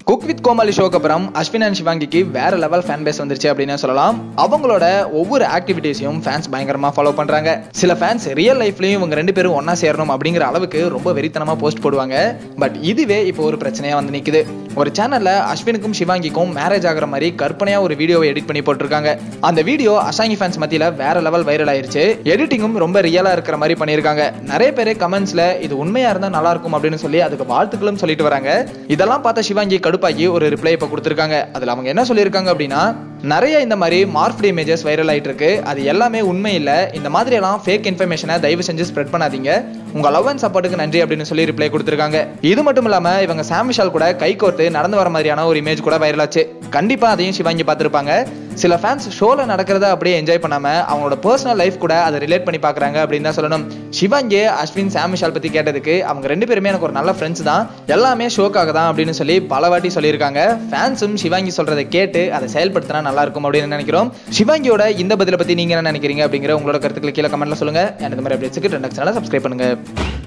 cook with கோமாளி ஷோக்கு அப்புறம் Ashwin and சிவாங்கிக்கு வேற லெவல் ஃபேன் பேஸ் வந்துருச்சு அப்படின்னு சொல்லலாம் அவங்களோட ஒவ்வொரு ஆக்டிவிட்டீஸையும் ஃபேன்ஸ் பயங்கரமா ஃபாலோ பண்றாங்க சில ஃபேன்ஸ் ரியல் லைஃப்லயும் இவங்க ரெண்டு பேரும் ஒண்ணா சேரணும் அப்படிங்கிற அளவுக்கு ரொம்ப வெறித்தனமா போஸ்ட் போடுவாங்க பட் இதுவே இப்போ ஒரு பிரச்சனையா வந்து நிக்குது ஒரு சேனல்ல அஸ்வினுக்கும் சிவாங்கிக்கும் மேரேஜ் ஆகுற மாதிரி கற்பனையா ஒரு வீடியோவை எடிட் பண்ணி போட்டிருக்காங்க அந்த வீடியோ அசாங்கி ஃபேன்ஸ் மத்தியில வேற லெவல் வைரல் ஆயிருச்சு எடிட்டிங்கும் ரொம்ப ரியலா இருக்கிற மாதிரி பண்ணியிருக்காங்க நிறைய பேர் கமெண்ட்ஸ்ல இது உண்மையா இருந்தா நல்லா இருக்கும் அப்படின்னு சொல்லி அதுக்கு வாழ்த்துக்களும் சொல்லிட்டு வராங்க இதெல்லாம் பார்த்த சிவாங்கி கடுப்பாகி ஒரு ரிப்ளை இப்போ கொடுத்துருக்காங்க அதுல அவங்க என்ன சொல்லியிருக்காங்க அப்படின்னா நிறைய இந்த மாதிரி மார்ஃப்ட் இமேஜஸ் வைரல் ஆயிட்டு இருக்கு அது எல்லாமே உண்மை இல்லை இந்த மாதிரி எல்லாம் ஃபேக் இன்ஃபர்மேஷனை தயவு செஞ்சு ஸ்ப்ரெட் பண்ணாதீங்க உங்க லவ் அண்ட் சப்போர்ட்டுக்கு நன்றி அப்படின்னு சொல்லி ரிப்ளை கொடுத்துருக்காங்க இது மட்டும் இல்லாம இவங்க சாம் விஷால் கூட கை கோர்த்து நடந்து வர மாதிரியான ஒரு இமேஜ் கூட வைரல் ஆச்சு கண்டிப்பா அதையும் சிவாங்கி பார்த்திருப்பாங்க சில ஃபேன்ஸ் ஷோல நடக்கிறத அப்படியே என்ஜாய் பண்ணாம அவங்களோட பர்சனல் லைஃப் கூட அதை ரிலேட் பண்ணி பாக்குறாங்க அப்படின்னு தான் சொல்லணும் சிவாங்கி அஸ்வின் சாம் விஷால் பத்தி கேட்டதுக்கு அவங்க ரெண்டு பேருமே எனக்கு ஒரு நல்ல ஃப்ரெண்ட்ஸ் தான் எல்லாமே ஷோக்காக தான் அப்படின்னு சொல்லி பல வாட்டி சொல்லியிருக்காங்க ஃபேன்ஸும் சிவாங்கி சொல்றதை கேட்டு அதை செயல்படுத்தினா நல்லா இருக்கும் அப்படின்னு நினைக்கிறோம் சிவாங்கியோட இந்த பதிலை பத்தி நீங்க என்ன நினைக்கிறீங்க அப்படிங்கிற உங்களோட கருத்துக்களை கீழே கமெண்ட்ல சொல்லுங்க and இந்த மாதிரி அப்டேட்ஸ்க்கு ரெண்டு சேனலை சப்ஸ்கிரைப் பண்ணுங்க